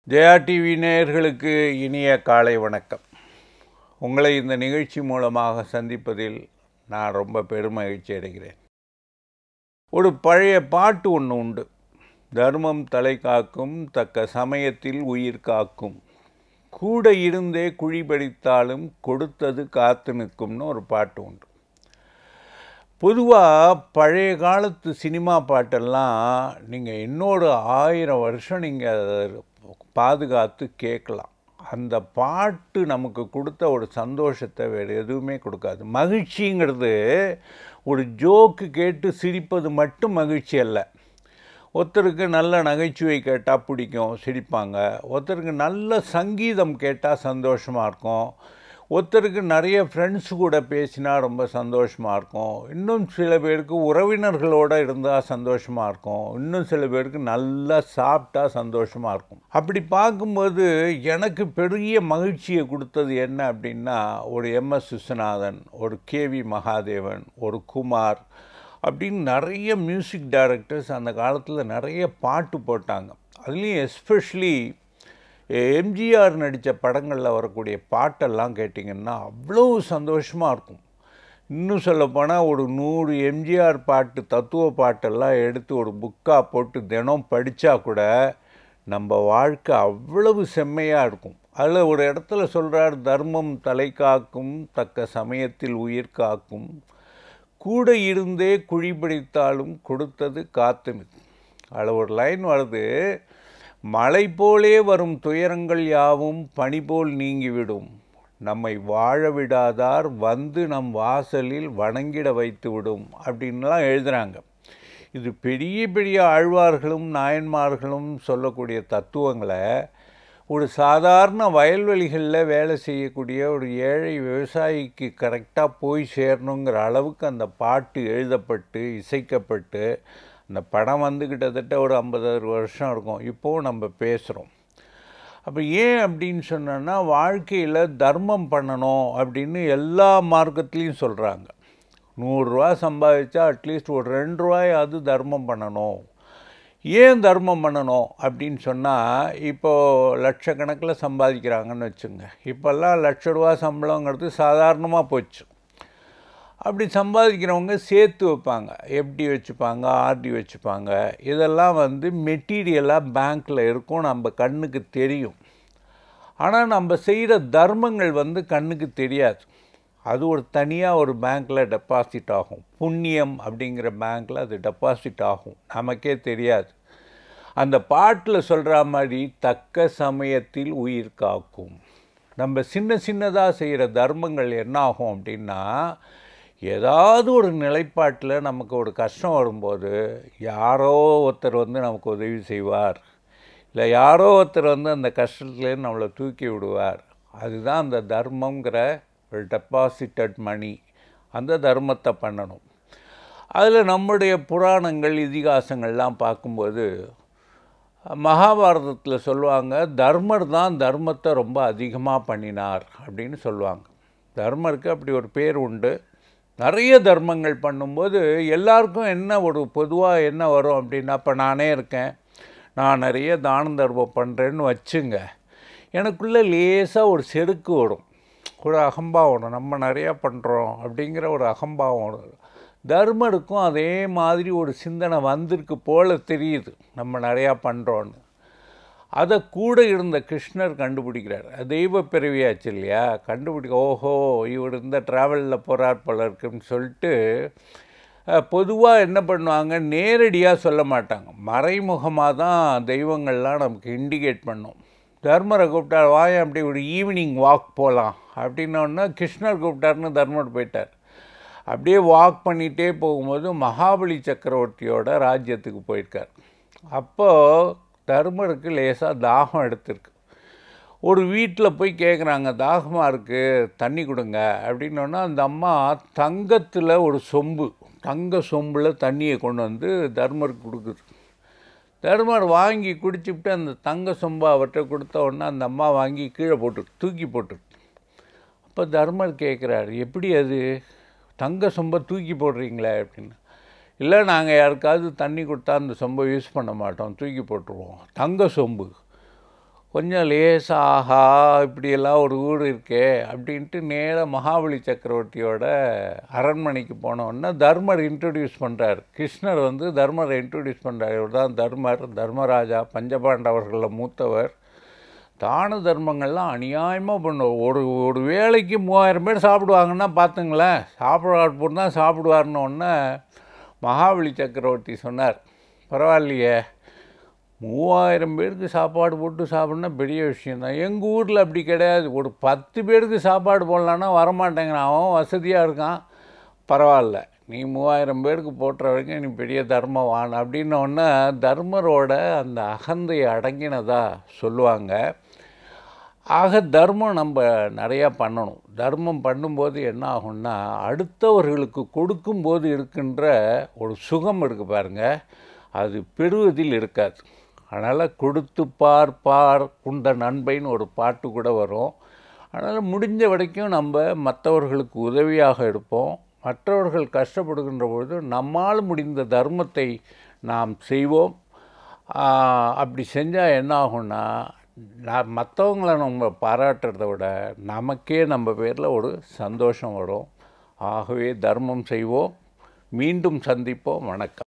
Jaya TV நேயர்களுக்கு இனிய காலை வணக்கம் உங்களை இந்த நிகழ்ச்சி மூலமாக சந்திப்பதில் நான் ரொம்ப பெருமகிழ்ச்சி அடைகிறேன் ஒரு பழைய பாட்டு ஒன்று உண்டு தர்மம் தலை காக்கும் தக்க சமயத்தில் உயிர் காக்கும் கூட இருந்தே குழி பறித்தாலும் கொடுத்தது காத்து நிற்கும்னு ஒரு பாட்டு உண்டு பொதுவாக பழைய காலத்து சினிமா பாட்டெல்லாம் நீங்கள் இன்னொரு ஆயிரம் வருஷம் நீங்கள் அதை பாதுகாத்து கேட்கலாம் அந்த பாட்டு நமக்கு கொடுத்த ஒரு சந்தோஷத்தை வேறு எதுவுமே கொடுக்காது மகிழ்ச்சிங்கிறது ஒரு ஜோக்கு கேட்டு சிரிப்பது மட்டும் மகிழ்ச்சி அல்ல ஒருத்தருக்கு நல்ல நகைச்சுவை கேட்டால் பிடிக்கும் சிரிப்பாங்க ஒருத்தருக்கு நல்ல சங்கீதம் கேட்டால் சந்தோஷமாக இருக்கும் ஒருத்தருக்கு நிறைய ஃப்ரெண்ட்ஸ் கூட பேசினா ரொம்ப சந்தோஷமாக இருக்கும் இன்னும் சில பேருக்கு உறவினர்களோடு இருந்தால் சந்தோஷமாக இருக்கும் இன்னும் சில பேருக்கு நல்லா சாப்பிட்டா சந்தோஷமாக இருக்கும் அப்படி பார்க்கும்போது எனக்கு பெரிய மகிழ்ச்சியை கொடுத்தது என்ன அப்படின்னா ஒரு எம்எஸ் விஸ்வநாதன் ஒரு கேவி மகாதேவன் ஒரு குமார் அப்படின்னு நிறைய மியூசிக் டைரக்டர்ஸ் அந்த காலத்தில் நிறைய பாட்டு போட்டாங்க அதுலேயும் எஸ்பெஷலி எம்ஜிஆர் நடித்த படங்களில் வரக்கூடிய பாட்டெல்லாம் கேட்டிங்கன்னா அவ்வளோ சந்தோஷமாக இருக்கும் இன்னும் சொல்லப்போனால் ஒரு நூறு எம்ஜிஆர் பாட்டு தத்துவ பாட்டெல்லாம் எடுத்து ஒரு புக்காக போட்டு தினம் படித்தா கூட நம்ம வாழ்க்கை அவ்வளவு செம்மையாக இருக்கும் அதில் ஒரு இடத்துல சொல்கிறார் தர்மம் தலை காக்கும் தக்க சமயத்தில் உயிர் காக்கும் கூட இருந்தே குழி பிடித்தாலும் கொடுத்தது காத்து அதில் ஒரு லைன் வருது மழை போலே வரும் துயரங்கள் யாவும் பனி போல் நீங்கிவிடும் நம்மை வாழ விடாதார் வந்து நம் வாசலில் வணங்கிட வைத்து விடும் அப்படின்லாம் எழுதுகிறாங்க இது பெரிய பெரிய ஆழ்வார்களும் நாயன்மார்களும் சொல்லக்கூடிய தத்துவங்களை ஒரு சாதாரண வயல்வெளிகளில் வேலை செய்யக்கூடிய ஒரு ஏழை விவசாயிக்கு கரெக்டாக போய் சேரணுங்கிற அளவுக்கு அந்த பாட்டு எழுதப்பட்டு இசைக்கப்பட்டு அந்த படம் வந்து கிட்டத்தட்ட ஒரு ஐம்பதாறு வருஷம் இருக்கும் இப்போவும் நம்ம பேசுகிறோம் அப்போ ஏன் அப்படின்னு சொன்னோன்னா வாழ்க்கையில் தர்மம் பண்ணணும் அப்படின்னு எல்லா மார்க்கத்துலேயும் சொல்கிறாங்க நூறுரூவா சம்பாதிச்சா அட்லீஸ்ட் ஒரு ரெண்டு ரூபாயாவது தர்மம் பண்ணணும் ஏன் தர்மம் பண்ணணும் அப்படின்னு சொன்னால் இப்போது லட்சக்கணக்கில் சம்பாதிக்கிறாங்கன்னு வச்சுங்க இப்போல்லாம் லட்ச ரூபா சம்பளங்கிறது சாதாரணமாக போச்சு அப்படி சம்பாதிக்கிறவங்க சேர்த்து வைப்பாங்க எஃப்டி வச்சுப்பாங்க ஆர்டி வச்சுப்பாங்க இதெல்லாம் வந்து மெட்டீரியலாக பேங்க்கில் இருக்கும் நம்ம கண்ணுக்கு தெரியும் ஆனால் நம்ம செய்கிற தர்மங்கள் வந்து கண்ணுக்கு தெரியாது அது ஒரு தனியாக ஒரு பேங்க்கில் டெபாசிட் ஆகும் புண்ணியம் அப்படிங்கிற பேங்க்கில் அது டெபாசிட் ஆகும் நமக்கே தெரியாது அந்த பாட்டில் சொல்கிற மாதிரி தக்க சமயத்தில் உயிர் காக்கும் நம்ம சின்ன சின்னதாக செய்கிற தர்மங்கள் என்ன ஆகும் அப்படின்னா ஏதாவது ஒரு நிலைப்பாட்டில் நமக்கு ஒரு கஷ்டம் வரும்போது யாரோ ஒருத்தர் வந்து நமக்கு உதவி செய்வார் இல்லை யாரோ ஒருத்தர் வந்து அந்த கஷ்டத்துலேருந்து நம்மளை தூக்கி விடுவார் அதுதான் அந்த தர்மங்கிற ஒரு டெபாசிட்டட் மணி அந்த தர்மத்தை பண்ணணும் அதில் நம்முடைய புராணங்கள் இதிகாசங்கள்லாம் பார்க்கும்போது மகாபாரதத்தில் சொல்லுவாங்க தர்மர் தான் தர்மத்தை ரொம்ப அதிகமாக பண்ணினார் அப்படின்னு சொல்லுவாங்க தர்மருக்கு அப்படி ஒரு பேர் உண்டு நிறைய தர்மங்கள் பண்ணும்போது எல்லாருக்கும் என்ன ஒரு பொதுவாக என்ன வரும் அப்படின்னா இப்போ நானே இருக்கேன் நான் நிறைய தான தர்மம் பண்ணுறேன்னு வச்சுங்க எனக்குள்ளே லேசாக ஒரு செருக்கு வரும் ஒரு அகம்பாவம் நம்ம நிறையா பண்ணுறோம் அப்படிங்கிற ஒரு அகம்பாவம் வரும் தர்மருக்கும் அதே மாதிரி ஒரு சிந்தனை வந்திருக்கு போல் தெரியுது நம்ம நிறையா பண்ணுறோன்னு அதை கூட இருந்த கிருஷ்ணர் கண்டுபிடிக்கிறார் தெய்வ பிறவியாச்சு இல்லையா கண்டுபிடிக்க ஓஹோ இவர் இந்த ட்ராவலில் போகிறார் போல இருக்குன்னு சொல்லிட்டு பொதுவாக என்ன பண்ணுவாங்க நேரடியாக சொல்ல மாட்டாங்க மறைமுகமாக தான் தெய்வங்கள்லாம் நமக்கு இண்டிகேட் பண்ணும் தர்மரை கூப்பிட்டார் வாய அப்படி ஒரு ஈவினிங் வாக் போகலாம் அப்படின்னோடனே கிருஷ்ணர் கூப்பிட்டாருன்னு தர்மர் போயிட்டார் அப்படியே வாக் பண்ணிகிட்டே போகும்போது மகாபலி சக்கரவர்த்தியோட ராஜ்யத்துக்கு போயிருக்கார் அப்போது தர்மருக்கு லேசாக தாகம் எடுத்திருக்கு ஒரு வீட்டில் போய் கேட்குறாங்க தாகமாக இருக்குது தண்ணி கொடுங்க அப்படின்னோன்னா அந்த அம்மா தங்கத்தில் ஒரு சொம்பு தங்க சொம்பில் தண்ணியை கொண்டு வந்து தர்மருக்கு கொடுக்குது தர்மர் வாங்கி குடிச்சுவிட்டு அந்த தங்க சொம்பை அவர்கிட்ட கொடுத்த உடனே அந்த அம்மா வாங்கி கீழே போட்டு தூக்கி போட்டு அப்போ தர்மர் கேட்குறாரு எப்படி அது தங்க சொம்பை தூக்கி போடுறீங்களே அப்படின்னு இல்லை நாங்கள் யாருக்காவது தண்ணி கொடுத்தா அந்த சொம்பை யூஸ் பண்ண மாட்டோம் தூக்கி போட்டுருவோம் தங்க சொம்பு கொஞ்சம் லேசா ஆஹா இப்படியெல்லாம் ஒரு ஊர் இருக்கே அப்படின்ட்டு நேராக மகாபலி சக்கரவர்த்தியோட அரண்மனைக்கு போனோடனே தர்மர் இன்ட்ரடியூஸ் பண்ணுறார் கிருஷ்ணர் வந்து தர்மரை இன்ட்ரடியூஸ் பண்ணுறார் இவர் தான் தர்மர் தர்மராஜா பஞ்சபாண்டவர்களில் மூத்தவர் தான தர்மங்கள்லாம் அநியாயமாக பண்ணுவோம் ஒரு ஒரு வேளைக்கு மூவாயிரம் பேர் சாப்பிடுவாங்கன்னா பார்த்துங்களேன் சாப்பிட தான் சாப்பிடுவார்னு ஒன்று மகாபலி சக்கரவர்த்தி சொன்னார் பரவாயில்லையே மூவாயிரம் பேருக்கு சாப்பாடு போட்டு சாப்பிட்னா பெரிய விஷயந்தான் எங்கள் ஊரில் அப்படி கிடையாது ஒரு பத்து பேருக்கு சாப்பாடு போடலான்னா வரமாட்டேங்கிறான் அவன் வசதியாக இருக்கான் பரவாயில்ல நீ மூவாயிரம் பேருக்கு போட்டுற வரைக்கும் நீ பெரிய தர்மவான் அப்படின்னோடனே தர்மரோட அந்த அகந்தை அடங்கினதா சொல்லுவாங்க ஆக தர்மம் நம்ம நிறையா பண்ணணும் தர்மம் பண்ணும்போது என்ன ஆகும்னா அடுத்தவர்களுக்கு கொடுக்கும்போது இருக்கின்ற ஒரு சுகம் இருக்குது பாருங்கள் அது பெறுவதில் இருக்காது அதனால் கொடுத்து பார் பார் குண்ட நண்பைன்னு ஒரு பாட்டு கூட வரும் அதனால் முடிஞ்ச வரைக்கும் நம்ம மற்றவர்களுக்கு உதவியாக இருப்போம் மற்றவர்கள் கஷ்டப்படுகின்ற பொழுது நம்மால் முடிந்த தர்மத்தை நாம் செய்வோம் அப்படி செஞ்சால் என்ன ஆகும்னா நான் மற்றவங்கள நம்ம பாராட்டுறத விட நமக்கே நம்ம பேரில் ஒரு சந்தோஷம் வரும் ஆகவே தர்மம் செய்வோம் மீண்டும் சந்திப்போம் வணக்கம்